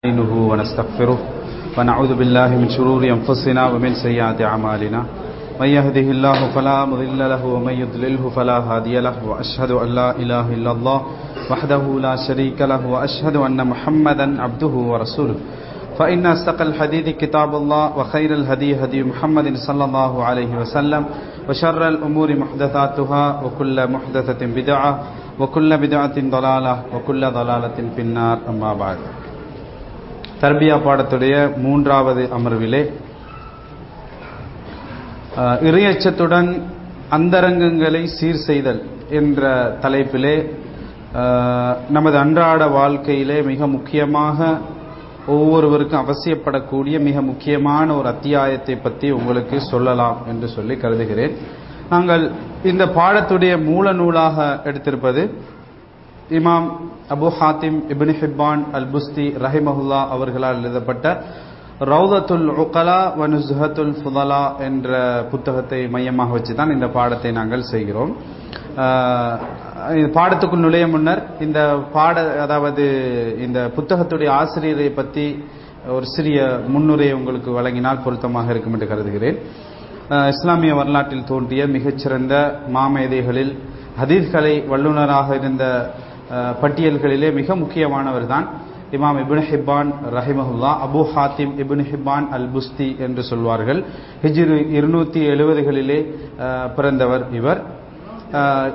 نستعينه ونستغفره ونعوذ بالله من شرور أنفسنا ومن سيئات أعمالنا من يهده الله فلا مضل له ومن يضلله فلا هادي له وأشهد أن لا إله إلا الله وحده لا شريك له وأشهد أن محمدا عبده ورسوله فإن أصدق الحديث كتاب الله وخير الهدي هدي محمد صلى الله عليه وسلم وشر الأمور محدثاتها وكل محدثة بدعة وكل بدعة ضلالة وكل ضلالة في النار أما بعد தர்பியா பாடத்துடைய மூன்றாவது அமர்விலே அஹ், இறையச்சத்துடன் அந்தரங்கங்களை சீர் செய்தல் என்ற தலைப்பிலே அஹ், நமது அன்றாட வாழ்க்கையிலே மிக முக்கியமாக ஒவ்வொருவருக்கும் அவசியப்படக்கூடிய மிக முக்கியமான ஒரு அத்தியாயத்தை பற்றி உங்களுக்கு சொல்லலாம் என்று சொல்லி கருதுகிறேன் நாங்கள் இந்த பாடத்துடைய மூல நூலாக எடுத்திருப்பது இமாம் அபு ஹாத்திம் இப்னு ஹிப்பான் அல் புஸ்தி ரஹிமஹுல்லா அவர்களால் எழுதப்பட்ட ரவுதத்துல் உகலா வனுசுஹத்துல் ஃபுதலா என்ற புத்தகத்தை மையமாக வச்சு தான் இந்த பாடத்தை நாங்கள் செய்கிறோம் ஆஹ், இந்த பாடத்துக்குள் நுழைய முன்னர் இந்த பாட அதாவது இந்த புத்தகத்துடைய ஆசிரியரை பற்றி ஒரு சிறிய முன்னுரை உங்களுக்கு வழங்கினால் பொருத்தமாக இருக்கும் என்று கருதுகிறேன் ஆஹ், இஸ்லாமிய வரலாற்றில் தோன்றிய மிகச்சிறந்த மாமேதைகளில் ஹதீஸ்களை வல்லுநராக இருந்த அஹ், பட்டியல்களிலே மிக முக்கியமானவர் தான் இமாம் இப்னு ஹிப்பான் ரஹிமஹுல்லா அபு ஹாத்திம் இப்னு ஹிப்பான் அல் புஸ்தி என்று சொல்வார்கள் ஹிஜ்ரு இருநூத்தி எழுபதுகளிலே அஹ், பிறந்தவர் இவர் அஹ்,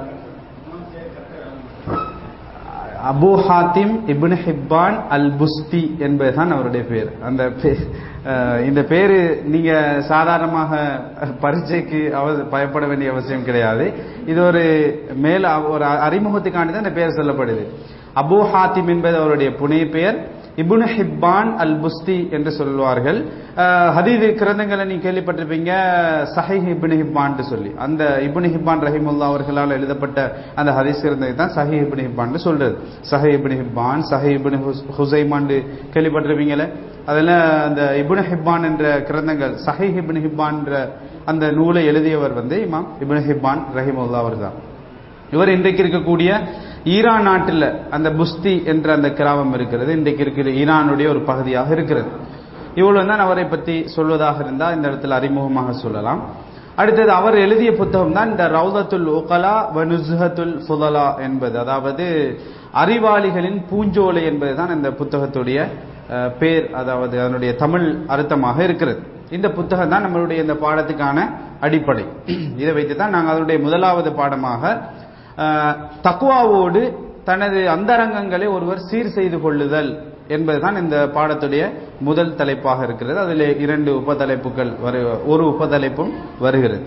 அபு ஹாத்திம் இப்னு ஹிப்பான் அல் புஸ்தி என்பதுதான் அவருடைய பேர் அந்த பே- அஹ், இந்த பேரு நீங்க சாதாரணமாக பரீட்சைக்கு அவ- பயப்பட வேண்டிய அவசியம் கிடையாது இது ஒரு மேல ஒரு அறிமுகத்துக்காண்டி தான் இந்த பெயர் சொல்லப்படுது அபு ஹாத்திம் என்பது அவருடைய புனை பெயர் இப்னு ஹிப்பான் அல் புஸ்தி என்று சொல்வார்கள் அஹ், ஹதீது கிரந்தங்களை நீ கேள்விப்பட்டிருப்பீங்க சஹீஹ் இப்னு ஹிப்பான் சொல்லி அந்த இப்னு ஹிப்பான் ரஹிமுல்லா அவர்களால் எழுதப்பட்ட அந்த ஹதீஸ் கிரந்தத்தை தான் சஹி இப்னு ஹிப்பான் சொல்றது சஹி இப்னு ஹிப்பான் சஹி இப்னு ஹுஸ்- ஹுசைமான் கேள்விப்பட்டிருப்பீங்களே அதில் அந்த இப்னு ஹிப்பான் என்ற கிரந்தங்கள் சஹி இப்னு ஹிப்பான் என்ற அந்த நூலை எழுதியவர் வந்து இமாம் இப்னு ஹிப்பான் ரஹிமுல்லா அவர் தான் இவர் இன்றைக்கு இருக்கக்கூடிய ஈரான் நாட்டில் அந்த புஸ்தி என்ற அந்த கிராமம் இருக்கிறது இன்றைக்கு இருக்கிற ஈரானுடைய ஒரு பகுதியாக இருக்கிறது இவ்வளவு தான் அவரை பற்றி சொல்வதாக இருந்தால் இந்த இடத்துல அறிமுகமாக சொல்லலாம் அடுத்தது அவர் எழுதிய புத்தகம் தான் இந்த ரவுதத்துல் உகலா வனுசுஹத்துல் ஃபுதலா என்பது அதாவது அறிவாளிகளின் பூஞ்சோலை என்பது தான் இந்த புத்தகத்துடைய அஹ், பேர் அதாவது அதனுடைய தமிழ் அர்த்தமாக இருக்கிறது இந்த புத்தகம் தான் நம்மளுடைய இந்த பாடத்துக்கான அடிப்படை இதை வைத்து தான் நாங்கள் அதனுடைய முதலாவது பாடமாக அஹ், தக்குவாவோடு தனது அந்தரங்கங்களை ஒருவர் சீர் செய்து கொள்ளுதல் என்பதுதான் இந்த பாடத்துடைய முதல் தலைப்பாக இருக்கிறது அதில் இரண்டு உபதலைப்புகள் வரு ஒரு உபதலைப்பும் வருகிறது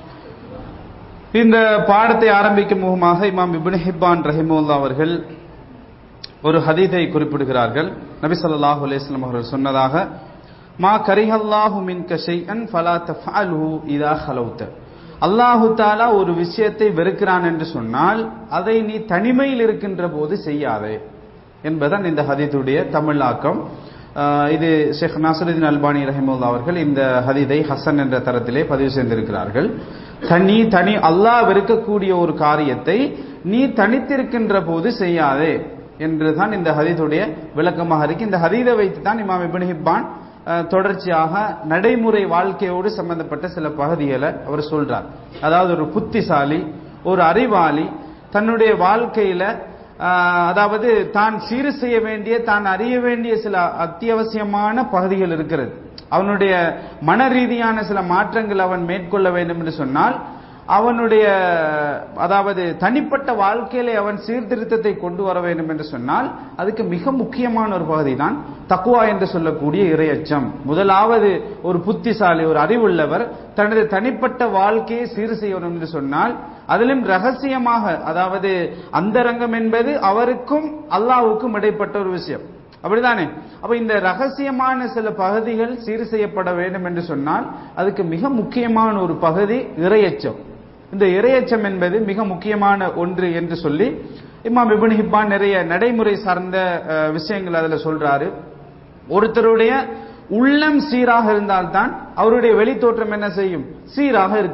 இந்த பாடத்தை ஆரம்பிக்கும் முகமாக இமாம் இப்னு ஹிப்பான் ரஹிமுல்லா அவர்கள் ஒரு ஹதீதை குறிப்பிடுகிறார்கள் நபி ஸல்லல்லாஹு அலைஹி வஸல்லம் அவர்கள் சொன்னதாக மா கரிஹல்லாஹு மின்க ஷைஅன் ஃபலா தஃஅலுஹு இதா ஹலௌத அல்லாஹு தாலா ஒரு விஷயத்தை வெறுக்கிறான் என்று சொன்னால் அதை நீ தனிமையில் இருக்கின்ற போது செய்யாதே என்பதுதான் இந்த ஹதீதுடைய தமிழாக்கம் ஆஹ் இது ஷேக் நாசருதீன் அல்பானி ரஹிமுல்லா அவர்கள் இந்த ஹதீதை ஹசன் என்ற தரத்திலே பதிவு செய்திருக்கிறார்கள் தனி தனி அல்லாஹ் வெறுக்கக்கூடிய ஒரு காரியத்தை நீ தனித்திருக்கின்ற போது செய்யாதே என்றுதான் இந்த ஹதீதுடைய விளக்கமாக இருக்கு இந்த ஹதீதை வைத்து தான் இமாம் இப்னு ஹிப்பான் அஹ், தொடர்ச்சியாக நடைமுறை வாழ்க்கையோடு சம்பந்தப்பட்ட சில பகுதிகளை அவர் சொல்றார் அதாவது ஒரு புத்திசாலி ஒரு அறிவாளி தன்னுடைய வாழ்க்கையில ஆஹ், அதாவது தான் சீர் செய்ய வேண்டிய தான் அறிய வேண்டிய சில அத்தியாவசியமான பகுதிகள் இருக்கிறது அவனுடைய மன ரீதியான சில மாற்றங்கள் அவன் மேற்கொள்ள வேண்டும் என்று சொன்னால் அவனுடைய அதாவது தனிப்பட்ட வாழ்க்கையிலே அவன் சீர்திருத்தத்தை கொண்டு வர வேண்டும் என்று சொன்னால் அதுக்கு மிக முக்கியமான ஒரு பகுதி தான் தக்குவா என்று சொல்லக்கூடிய இரையச்சம் முதலாவது ஒரு புத்திசாலி ஒரு அறிவுள்ளவர் தனது தனிப்பட்ட வாழ்க்கையை சீர் செய்யணும் என்று சொன்னால் அதிலும் ரகசியமாக அதாவது அந்தரங்கம் என்பது அவருக்கும் அல்லாஹ்வுக்கும் இடைப்பட்ட ஒரு விஷயம் அப்படிதானே அப்ப இந்த ரகசியமான சில பகுதிகள் சீர் செய்யப்பட வேண்டும் என்று சொன்னால் அதுக்கு மிக முக்கியமான ஒரு பகுதி இரையச்சம் இந்த இரையச்சம் என்பது மிக முக்கியமான ஒன்று என்று சொல்லி இமாம் இப்னு ஹிப்பான் நிறைய நடைமுறை சார்ந்த அஹ், விஷயங்கள் அதுல சொல்றாரு ஒருத்தருடைய உள்ளம் சீராக இருந்தால்தான் அவருடைய வெளித்தோற்றம் என்ன செய்யும் சீராக இருக்கும்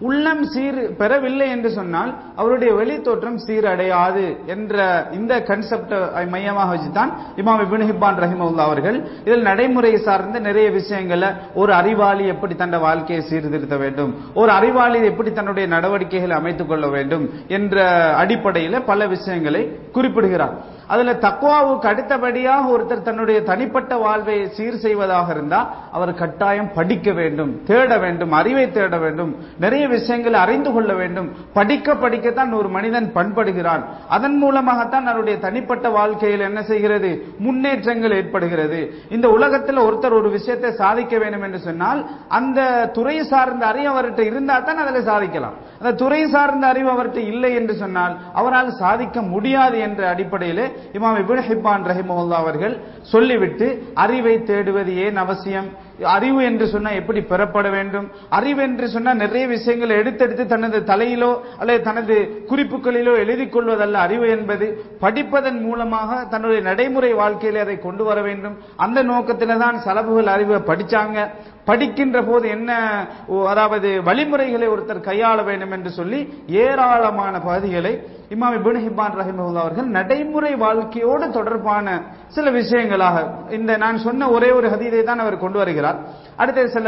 உள்ளம் சீர் பெறவில்லை என்று சொன்னால் அவருடைய வெளி தோற்றம் சீரடையாது என்ற இந்த கன்செப்டை மையமாக வச்சுதான் இமாம் இபின் ஹிப்பான் ரஹிமவுல்லா அவர்கள் இதில் நடைமுறை சார்ந்த நிறைய விஷயங்களை ஒரு அறிவாளி எப்படி தன்னுடைய வாழ்க்கையை சீர்திருத்த வேண்டும் ஒரு அறிவாளி எப்படி தன்னுடைய நடவடிக்கைகளை அமைத்துக் கொள்ள வேண்டும் என்ற அடிப்படையில் பல விஷயங்களை குறிப்பிடுகிறார் அதுல தக்குவாவுக்கு அடுத்தபடியாக ஒருத்தர் தன்னுடைய தனிப்பட்ட வாழ்வை சீர் செய்வதாக இருந்தால் அவர் கட்டாயம் படிக்க வேண்டும் தேட வேண்டும் அறிவை தேட வேண்டும் நிறைய விஷயங்களை அறிந்து கொள்ள வேண்டும் படிக்க படிக்கத்தான் ஒரு மனிதன் பண்படுகிறான் அதன் மூலமாகத்தான் அவருடைய தனிப்பட்ட வாழ்க்கையில் என்ன செய்கிறது முன்னேற்றங்கள் ஏற்படுகிறது இந்த உலகத்தில் ஒருத்தர் ஒரு விஷயத்தை சாதிக்க வேண்டும் என்று சொன்னால் அந்த துறை சார்ந்த அறிவு அவர்கிட்ட இருந்தால் தான் அதில் சாதிக்கலாம் அந்த துறை சார்ந்த அறிவு அவர்கிட்ட இல்லை என்று சொன்னால் அவரால் சாதிக்க முடியாது என்ற அடிப்படையில் இமாம் இபின் ஹிப்பான் ரஹிமஹுல்லா அவர்கள் சொல்லிவிட்டு அறிவை தேடுவது ஏன் அவசியம் அறிவு என்று சொன்னா எப்படி பெறப்பட வேண்டும் அறிவு என்று சொன்னா நிறைய விஷயங்களை எடுத்தெடுத்து தனது தலையிலோ அல்லது தனது குறிப்புகளிலோ எழுதி கொள்வதல்ல அறிவு என்பது படிப்பதன் மூலமாக தன்னுடைய நடைமுறை வாழ்க்கையில அதை கொண்டு வர வேண்டும் அந்த நோக்கத்தில் தான் சலபுகள் அறிவை படிச்சாங்க படிக்கின்ற போது என்ன அதாவது வழிமுறைகளை ஒருத்தர் கையாள வேண்டும் என்று சொல்லி ஏராளமான பகுதிகளை இமாம் இபின் ஹிபான் ரஹிமஹுல்லா அவர்கள் நடைமுறை வாழ்க்கையோடு தொடர்பான சில விஷயங்களாக இந்த நான் சொன்ன ஒரே ஒரு ஹதீதை தான் அவர் கொண்டு வருகிறார் அடுத்து சில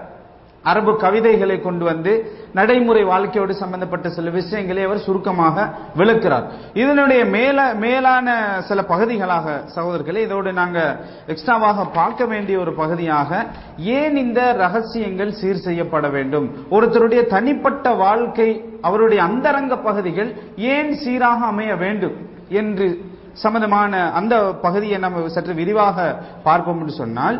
அரபு கவிதைகளை கொண்டு வந்து நடைமுறை வாழ்க்கையோடு சம்பந்தப்பட்ட சில விஷயங்களை அவர் சுருக்கமாக விளக்கிறார் இதனுடைய மேல மேலான சில பகுதிகளாக சகோதரர்களே இதோடு நாங்க எக்ஸ்ட்ராவாக பார்க்க வேண்டிய ஒரு பகுதியாக ஏன் இந்த ரகசியங்கள் சீர் செய்யப்பட வேண்டும் ஒருத்தருடைய தனிப்பட்ட வாழ்க்கை அவருடைய அந்தரங்க பகுதிகள் ஏன் சீராக அமைய வேண்டும் என்று சம்பந்தமான அந்த பகுதியை நம்ம சற்று விரிவாக பார்ப்போம் என்று சொன்னால்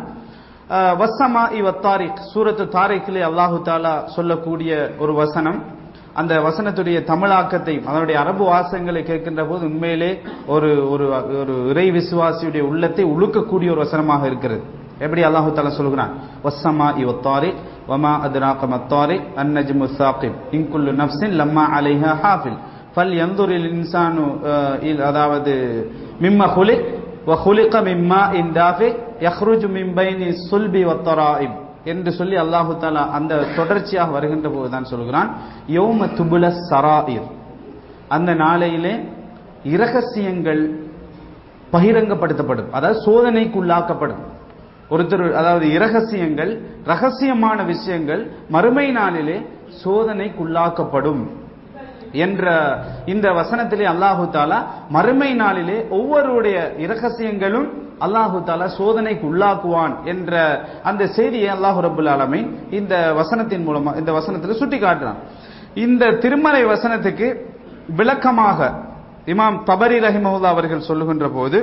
வசமா இவ தாரிக் சூரத்து தாரிக்கிலே அல்லாஹு தாலா சொல்லக்கூடிய ஒரு வசனம் அந்த வசனத்துடைய தமிழாக்கத்தை அதனுடைய அரபு வாசங்களை கேட்கின்ற போது உண்மையிலே ஒரு ஒரு ஒரு இறை விசுவாசியுடைய உள்ளத்தை உழுக்கக்கூடிய ஒரு வசனமாக இருக்கிறது எப்படி அல்லாஹு தாலா சொல்கிறான் வசமா இவ தாரிக் வமா அதுராக மத்தாரிக் அந்நஜ்மு சாக்கிப் இங்குல்லு நப்சின் லம்மா அலைஹா ஹாஃபில் ஃபல் எந்தூரில் இன்சானு அதாவது மிம்ம ஹுலிக் وخلق من ماء دافئ يخرج من بين الصلب والترائب என்று சொல்லி அல்லாஹு தாலா அந்த தொடர்ச்சியாக வருகின்ற போதுதான் சொல்கிறான் யோம துபுல சராயிர் அந்த நாளையிலே இரகசியங்கள் பகிரங்கப்படுத்தப்படும் அதாவது சோதனைக்குள்ளாக்கப்படும் ஒருத்தர் அதாவது இரகசியங்கள் ரகசியமான விஷயங்கள் மறுமை நாளிலே சோதனைக்குள்ளாக்கப்படும் என்ற இந்த வசனத்திலே அல்லாஹு தாலா மறுமை நாளிலே ஒவ்வொருடைய இரகசியங்களும் அல்லாஹு தாலா சோதனைக்கு உள்ளாக்குவான் என்ற அந்த செய்தியை அல்லாஹு ரபுல் ஆலமை இந்த வசனத்தின் மூலமா இந்த வசனத்தில் சுட்டி காட்டுறான் இந்த திருமலை வசனத்துக்கு விளக்கமாக இமாம் தபரி ரஹிமஹுல்லா அவர்கள் சொல்லுகின்ற போது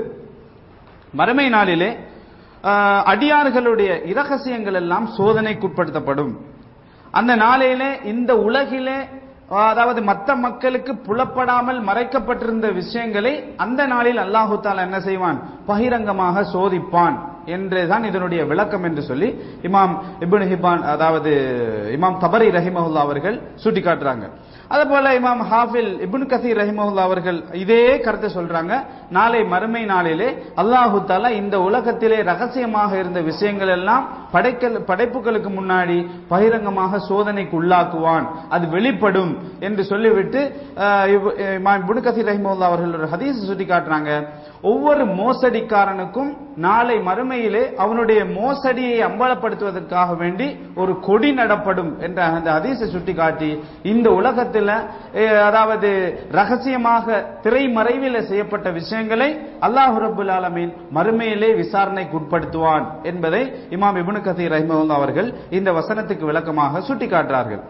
மறுமை நாளிலே அடியார்களுடைய இரகசியங்கள் எல்லாம் சோதனைக்குட்படுத்தப்படும் அந்த நாளையிலே இந்த உலகிலே அதாவது மற்ற மக்களுக்கு புலப்படாமல் மறைக்கப்பட்டிருந்த விஷயங்களை அந்த நாளில் அல்லாஹு தாலா என்ன செய்வான் பகிரங்கமாக சோதிப்பான் என்றுதான் இதனுடைய விளக்கம் என்று சொல்லி இமாம் இபின் ஹிபான் அதாவது இமாம் தபரி ரஹிமஹுல்லா அவர்கள் சுட்டிக்காட்டுறாங்க அதே போல இமாம் ஹாஃபில் இபுன் கசீர் ரஹிமஹுல்லா அவர்கள் இதே கருத்தை சொல்றாங்க நாளை மறுமை நாளிலே அல்லாஹு தாலா இந்த உலகத்திலே ரகசியமாக இருந்த விஷயங்கள் எல்லாம் படைக்கல் படைப்புகளுக்கு முன்னாடி பகிரங்கமாக சோதனைக்கு உள்ளாக்குவான் அது வெளிப்படும் என்று சொல்லிவிட்டு இமாம் இபுன் கசீர் ரஹிமஹுல்லா அவர்கள் ஒரு ஹதீஸ் சுட்டி காட்டுறாங்க ஒவ்வொரு மோசடிக்காரனுக்கும் நாளை மறுமையிலே அவனுடைய மோசடியை அம்பலப்படுத்துவதற்காக வேண்டி ஒரு கொடி நடப்படும் என்ற அந்த ஹதீஸை சுட்டி காட்டி இந்த உலகத்தில் அதாவது ரகசியமாக திரைமறைவில் செய்யப்பட்ட விஷயங்களை அல்லாஹு ரபுல் ஆலமீன் மறுமையிலே விசாரணைக்கு உட்படுத்துவான் என்பதை இமாம் இபுனு கதீர் ரஹிமஹுல்லா அவர்கள் இந்த வசனத்துக்கு விளக்கமாக சுட்டி காட்டுறார்கள்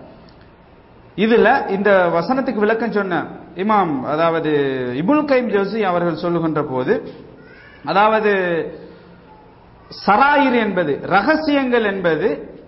இதுல இந்த வசனத்துக்கு விளக்கம் சொன்ன இமாம் அதாவது இபுல் கைம் ஜோசி அவர்கள் சொல்லுகின்ற போது அதாவது சராயிர் என்பது ரகசியங்கள் என்பது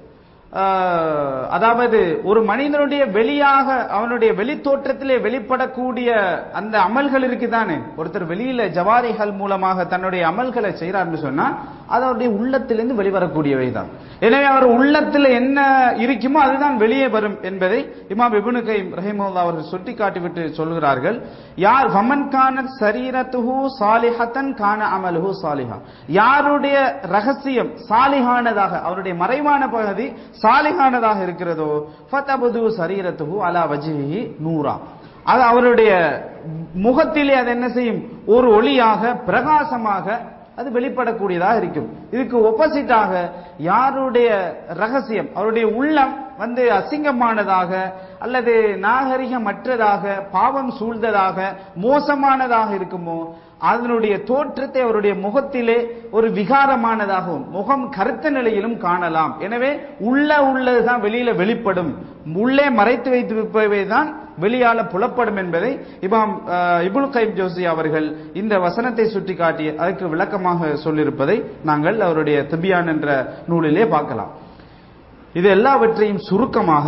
அதாவது ஒரு மனிதனுடைய வெளியாக அவனுடைய வெளி தோற்றத்திலே வெளிப்படக்கூடிய அந்த அமல்கள் இருக்குதானே ஒருத்தர் வெளியில ஜவாரிகள் மூலமாக தன்னுடைய அமல்களை செய்யறாருன்னு சொன்னா அது அவருடைய உள்ளத்திலிருந்து வெளிவரக்கூடியவை தான் எனவே அவர் உள்ளத்தில் என்ன இருக்குமோ அதுதான் வெளியே வரும் என்பதை இமாம் இப்னு கைம் ரஹிமவுல்லா அவர்கள் சுட்டி காட்டிவிட்டு சொல்கிறார்கள் யார் வமன் கான சரீரத்துஹு சாலிஹத்தன் கான அமலுஹு சாலிஹா யாருடைய ரகசியம் சாலிஹானதாக அவருடைய மறைவான பகுதி சாலிஹானதாக இருக்கிறதோ ஃபதபுது சரீரத்துஹு அலா வஜ்ஹிஹி நூரா அது அவருடைய முகத்திலே அது என்ன செய்யும் ஒரு ஒளியாக பிரகாசமாக அது வெளிப்படக்கூடியதாக இருக்கும் இதுக்கு ஒப்போசிட்டாக யாருடைய ரகசியம் அவருடைய உள்ளம் வந்து அசிங்கமானதாக அல்லது நாகரிகமற்றதாக பாவம் சூழ்ந்ததாக மோசமானதாக இருக்குமோ அதனுடைய தோற்றத்தை அவருடைய முகத்திலே ஒரு விகாரமானதாகவும் முகம் கருத்த நிலையிலும் காணலாம் எனவே உள்ள உள்ளதுதான் வெளியில வெளிப்படும் உள்ளே மறைத்து வைத்து தான் வெளியால புலப்படும் என்பதை இமாம் இபுல் கைம் ஜோசி அவர்கள் இந்த வசனத்தை சுட்டி காட்டி அதற்கு விளக்கமாக சொல்லியிருப்பதை நாங்கள் அவருடைய திபியான் என்ற நூலிலே பார்க்கலாம் இது எல்லாவற்றையும் சுருக்கமாக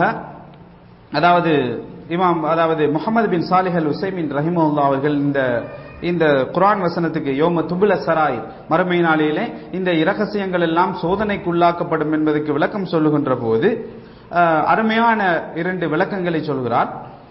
அதாவது இமாம் அதாவது முகமது பின் சாலிஹ் அல் உசைமின் ரஹிமுல்லா அவர்கள் இந்த இந்த குரான் வசனத்துக்கு யோம துபுல சராய் மறுமை நாளிலே இந்த இரகசியங்கள் எல்லாம் சோதனைக்குள்ளாக்கப்படும் என்பதற்கு விளக்கம் சொல்லுகின்ற போது அருமையான இரண்டு விளக்கங்களை சொல்கிறார்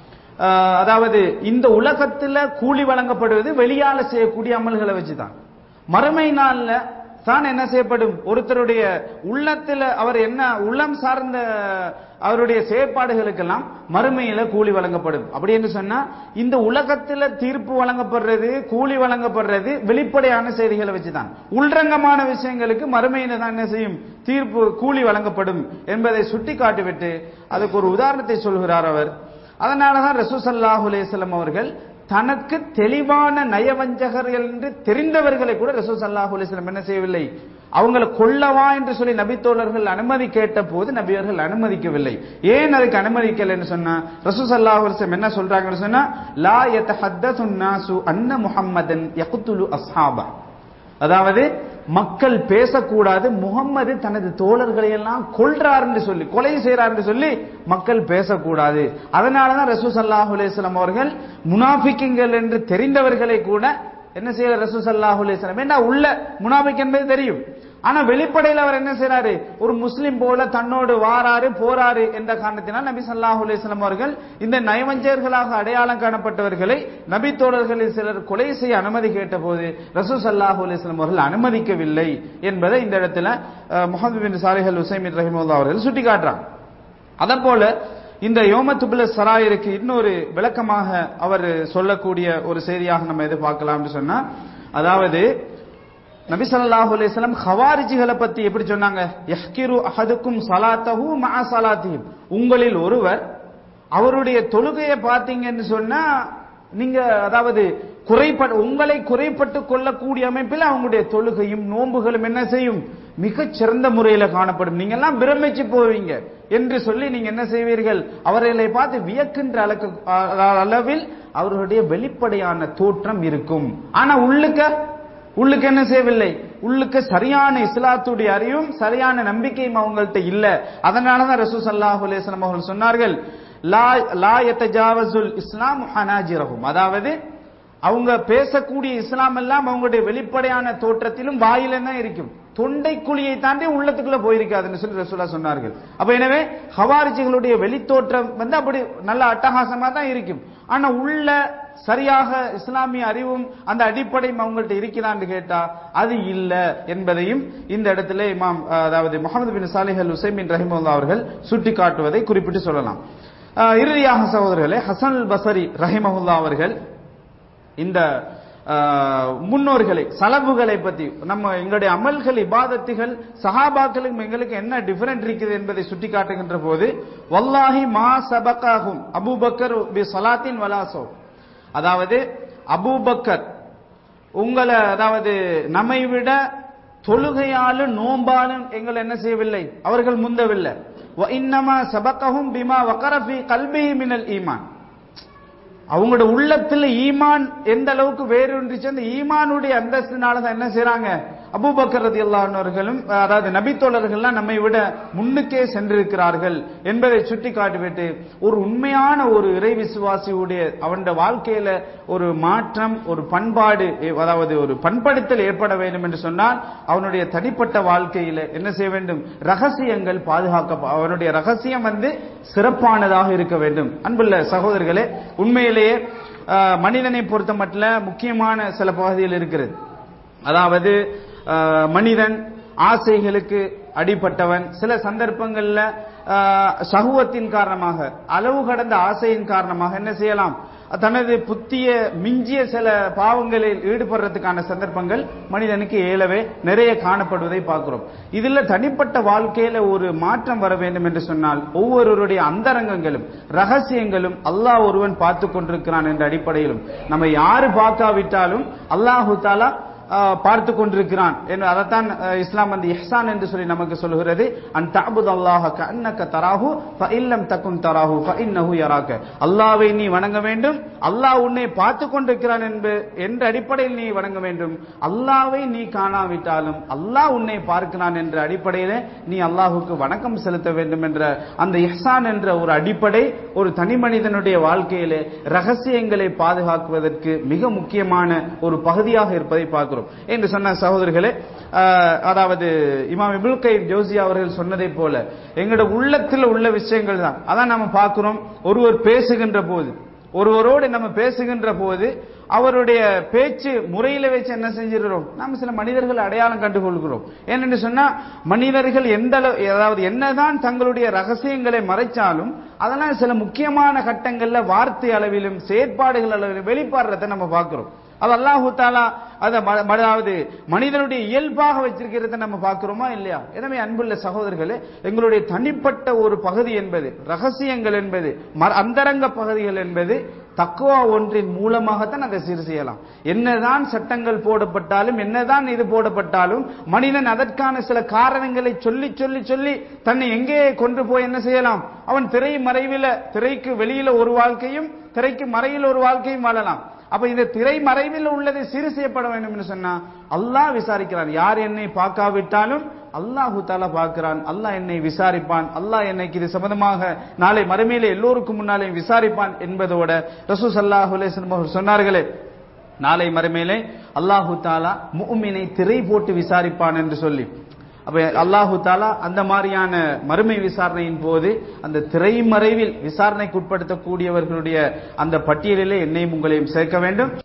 அதாவது இந்த உலகத்துல கூலி வழங்கப்படுவது வெளியால செய்யக்கூடிய அமல்களை வச்சுதான் மறுமை நாள்ல தான் என்ன செய்யப்படும் ஒருத்தருடைய உள்ளத்துல அவர் என்ன உள்ளம் சார்ந்த அவருடைய செயற்பாடுகளுக்கெல்லாம் மறுமையில கூலி வழங்கப்படும் அப்படி என்று சொன்னா இந்த உலகத்துல தீர்ப்பு வழங்கப்படுறது கூலி வழங்கப்படுறது வெளிப்படையான செய்திகளை வச்சுதான் உள்ரங்கமான விஷயங்களுக்கு மறுமையில தான் என்ன செய்யும் தீர்ப்பு கூலி வழங்கப்படும் என்பதை சுட்டி காட்டிவிட்டு அதுக்கு ஒரு உதாரணத்தை சொல்கிறார் அவர் அதனாலதான் ரசூசல்லாஹு அலேஸ்லம் அவர்கள் தனக்கு தெளிவான நயவஞ்சகர்கள் என்று தெரிந்தவர்களை கூட ரசூல் சல்லாஹூ அலிஸ்லம் என்ன செய்யவில்லை அவங்களை கொல்லவா என்று சொல்லி நபித்தோழர்கள் அனுமதி கேட்ட போது நபியர்கள் அனுமதிக்கவில்லை ஏன் அதுக்கு அனுமதிக்கல என்று சொன்னா ரசூல் சல்லாஹூ அலிஸ்லம் என்ன சொல்றாங்கன்னு சொன்னா லா யத் ஹத்தசு அன்ன முஹம்மதன் யகுத்துலு அஸ்ஹாபா அதாவது மக்கள் பேசக்கூடாது முகம்மது தனது தோழர்களை எல்லாம் கொள்றார் என்று சொல்லி கொலை செய்யறார் என்று சொல்லி மக்கள் பேசக்கூடாது அதனாலதான் ரசூ சல்லாஹூ அலேஸ்லாம் அவர்கள் முனாஃபிக்குங்கள் என்று தெரிந்தவர்களை கூட என்ன செய்யற ரசூ சல்லாஹூ அலேஸ்லாம் ஏண்டா உள்ள முனாஃபிக் என்பது தெரியும் ஆனா வெளிப்படையில் அவர் என்ன செய்யறாரு ஒரு முஸ்லிம் போல தன்னோடு வாராரு போறாரு என்ற காரணத்தினால் நபி சல்லாஹூ அலிஸ்லாம் அவர்கள் இந்த நயவஞ்சகர்களாக அடையாளம் காணப்பட்டவர்களை நபி தோழர்களில் சிலர் கொலை செய்ய அனுமதி கேட்ட போது ரசூ சல்லாஹூ அலிஸ்லாம் அவர்கள் அனுமதிக்கவில்லை என்பதை இந்த இடத்துல முகமது பின் சாலிஹல் உசைமின் ரஹிமுல்லா அவர்கள் சுட்டிக்காட்டுறாங்க அதே போல இந்த யோமத்துபுல சராயிருக்கு இன்னொரு விளக்கமாக அவர் சொல்லக்கூடிய ஒரு செய்தியாக நம்ம எது பார்க்கலாம்னு சொன்னா அதாவது நபி ஸல்லல்லாஹு அலைஹி வஸல்லம் ஹவாரிஜிகளை பத்தி எப்படி சொன்னாங்க யஹ்கிரு அஹதுக்கும் ஸலாத்தஹு மஅ ஸலாத்திஹிம் உங்களில் ஒருவர் அவருடைய தொழுகையை பார்த்தீங்கன்னு சொன்னா நீங்க அதாவது குறைப்பட உங்களை குறைப்பட்டு கொள்ளக்கூடிய அமைப்பில் அவங்களுடைய தொழுகையும் நோன்புகளும் என்ன செய்யும் மிகச் சிறந்த முறையில் காணப்படும் நீங்க எல்லாம் பிரமிச்சு போவீங்க என்று சொல்லி நீங்க என்ன செய்வீர்கள் அவர்களை பார்த்து வியக்கின்ற அளக்கு அளவில் அவர்களுடைய வெளிப்படையான தோற்றம் இருக்கும் ஆனா உள்ளுக்க உள்ளுக்கு என்ன செய்யவில்லை உள்ளுக்கு சரியான இஸ்லாத்துடைய அறிவும் சரியான நம்பிக்கையும் அவங்கள்ட்ட இல்ல அதனாலதான் ரசூ சல்லாஹூ அலேஸ்லாம் அவர்கள் சொன்னார்கள் லா லா யத்தஜாவசுல் இஸ்லாம் ஹனாஜிரஹும் அதாவது அவங்க பேசக்கூடிய இஸ்லாம் எல்லாம் அவங்களுடைய வெளிப்படையான தோற்றத்திலும் வாயில தான் இருக்கும் தொண்டை குழியை தாண்டி உள்ளத்துக்குள்ள போயிருக்காதுன்னு சொல்லி ரசூலா சொன்னார்கள் அப்ப எனவே ஹவாரிஜிகளுடைய வெளித்தோற்றம் வந்து அப்படி நல்ல அட்டகாசமா தான் இருக்கும் ஆனா உள்ள சரியாக இஸ்லாமிய அறிவும் அந்த அடிப்படையும் அவங்கள்ட்ட இருக்கிறான்னு கேட்டா அது இல்ல என்பதையும் இந்த இடத்துல இமாம் அதாவது முகமது பின் சாலிஹ் அல் உசைமின் ரஹிமுல்லா அவர்கள் சுட்டி காட்டுவதை குறிப்பிட்டு சொல்லலாம் இறுதியாக சகோதரர்களே ஹசன் பசரி ரஹிமஹுல்லா அவர்கள் இந்த முன்னோர்களை சலபுகளை பத்தி நம்ம எங்களுடைய அமல்கள் இபாதத்துகள் சஹாபாக்களுக்கும் எங்களுக்கு என்ன டிஃபரெண்ட் இருக்குது என்பதை சுட்டி காட்டுகின்ற போது வல்லாஹி மா சபகாகும் அபூபக்கர் பி சலாத்தின் வலாசோ அதாவது அபூபக்கர் உங்களை அதாவது நம்மை விட தொழுகையாலும் நோம்பாலும் எங்களை என்ன செய்யவில்லை அவர்கள் முந்தவில்லை இன்னமா சபகவும் பிமா வக்கரஃபி கல்பி மினல் ஈமான் அவங்களோட உள்ளத்துல ஈமான் எந்த அளவுக்கு வேறு அந்த ஈமானுடைய அந்தஸ்தினால தான் என்ன செய்யறாங்க அபூபக்கர் ரதியல்லாஹு அவர்களும் அதாவது நபித்தோழர்கள்லாம் நம்மை விட முன்னுக்கே சென்றிருக்கிறார்கள் என்பதை சுட்டி காட்டிவிட்டு ஒரு உண்மையான ஒரு இறை விசுவாசியுடைய அவனுடைய வாழ்க்கையில ஒரு மாற்றம் ஒரு பண்பாடு அதாவது ஒரு பண்படுத்தல் ஏற்பட வேண்டும் என்று சொன்னால் அவனுடைய தனிப்பட்ட வாழ்க்கையில என்ன செய்ய வேண்டும் ரகசியங்கள் பாதுகாக்க அவனுடைய ரகசியம் வந்து சிறப்பானதாக இருக்க வேண்டும் அன்புள்ள சகோதரர்களே உண்மையிலேயே ஆஹ், மனிதனை பொறுத்த மட்டும் முக்கியமான சில பகுதிகள் இருக்கிறது அதாவது ஆஹ், மனிதன் ஆசைகளுக்கு அடிப்பட்டவன் சில சந்தர்ப்பங்கள்ல ஆஹ், சகுவத்தின் காரணமாக அளவு கடந்த ஆசையின் காரணமாக என்ன செய்யலாம் தனது புத்திய மிஞ்சிய சில பாவங்களில் ஈடுபடுறதுக்கான சந்தர்ப்பங்கள் மனிதனுக்கு ஏலவே நிறைய காணப்படுவதை பார்க்கிறோம் இதுல தனிப்பட்ட வாழ்க்கையில ஒரு மாற்றம் வர வேண்டும் என்று சொன்னால் ஒவ்வொருவருடைய அந்தரங்கங்களும் ரகசியங்களும் அல்லாஹ் ஒருவன் பார்த்து கொண்டிருக்கிறான் என்ற அடிப்படையிலும் நம்ம யாரு பார்க்காவிட்டாலும் அல்லாஹு தாலா ஆஹ், பார்த்து கொண்டிருக்கிறான் என்று அதைத்தான் ஆஹ், இஸ்லாம் வந்து இஹ்சான் என்று சொல்லி நமக்கு சொல்கிறது அன் தஅபுத் அல்லாஹ கஅன்னக தராஹு ஃபஇல்லம் தகுன் தராஹு ஃபஇன்னஹு யராக அல்லாஹ்வை நீ வணங்க வேண்டும் அல்லாஹ் உன்னை பார்த்து கொண்டிருக்கிறான் என்ப என்ற அடிப்படையில் நீ வணங்க வேண்டும் அல்லாஹ்வை நீ காணாவிட்டாலும் அல்லாஹ் உன்னை பார்க்கிறான் என்ற அடிப்படையிலே நீ அல்லாஹ்வுக்கு வணக்கம் செலுத்த வேண்டும் என்ற அந்த இஹ்சான் என்ற ஒரு அடிப்படை ஒரு தனி மனிதனுடைய வாழ்க்கையிலே ரகசியங்களை பாதுகாக்குவதற்கு மிக முக்கியமான ஒரு பகுதியாக இருப்பதை பார்க்கிறோம் என்று சொன்ன சகோதரர்களே ஆஹ், அதாவது இமாம் இபுல் கைம் ஜோசி அவர்கள் சொன்னதை போல எங்களோட உள்ளத்தில் உள்ள விஷயங்கள் தான் அதான் நம்ம பார்க்கிறோம் ஒருவர் பேசுகின்ற போது ஒருவரோடு நம்ம பேசுகின்ற போது அவருடைய பேச்சு முறையில வச்சு என்ன செஞ்சிருக்கிறோம் நாம சில மனிதர்கள் அடையாளம் கண்டுகொள்கிறோம் ஏனென்று சொன்னா மனிதர்கள் எந்த அளவு அதாவது என்னதான் தங்களுடைய ரகசியங்களை மறைச்சாலும் அதெல்லாம் சில முக்கியமான கட்டங்கள்ல வார்த்தை அளவிலும் செயற்பாடுகள் அளவிலும் வெளிப்பாடுறதை நம்ம பார்க்கிறோம் அது அல்லாஹு தாலா அதை ம- ம- அதாவது மனிதனுடைய இயல்பாக வச்சிருக்கிறத நம்ம பார்க்கிறோமா இல்லையா எனவே அன்புள்ள சகோதரர்களே எங்களுடைய தனிப்பட்ட ஒரு பகுதி என்பது ரகசியங்கள் என்பது மர- அந்தரங்க பகுதிகள் என்பது தக்குவா ஒன்றின் மூலமாகத்தான் அதை சீர் செய்யலாம் என்னதான் சட்டங்கள் போடப்பட்டாலும் என்னதான் இது போடப்பட்டாலும் மனிதன் அதற்கான சில காரணங்களை சொல்லி சொல்லி சொல்லி தன்னை எங்கே கொண்டு போய் என்ன செய்யலாம் அவன் திரை மறைவில திரைக்கு வெளியில ஒரு வாழ்க்கையும் திரைக்கு மறையில் ஒரு வாழ்க்கையும் வாழலாம் அப்ப இந்த திரை மறைவில் உள்ளதை சீர் செய்யப்பட வேண்டும் என்று சொன்னா அல்லாஹ் விசாரிக்கிறான் யார் என்னை பார்க்காவிட்டாலும் அல்லாஹு தாலா பார்க்கிறான் அல்லாஹ் என்னை விசாரிப்பான் அல்லாஹ் என்னைக்கு இது சம்பந்தமாக நாளை மறுமையிலே எல்லோருக்கும் முன்னாலே விசாரிப்பான் என்பதோட ரசூ சல்லாஹு அவர்கள் சொன்னார்களே நாளை மறுமையிலே அல்லாஹு தாலா முஃமினை திரை போட்டு விசாரிப்பான் என்று சொல்லி அப்ப அல்லாஹு தாலா அந்த மாதிரியான மறுமை விசாரணையின் போது அந்த திரைமறைவில் விசாரணைக்கு உட்படுத்தக்கூடியவர்களுடைய அந்த பட்டியலிலே என்னையும் உங்களையும் சேர்க்க வேண்டும்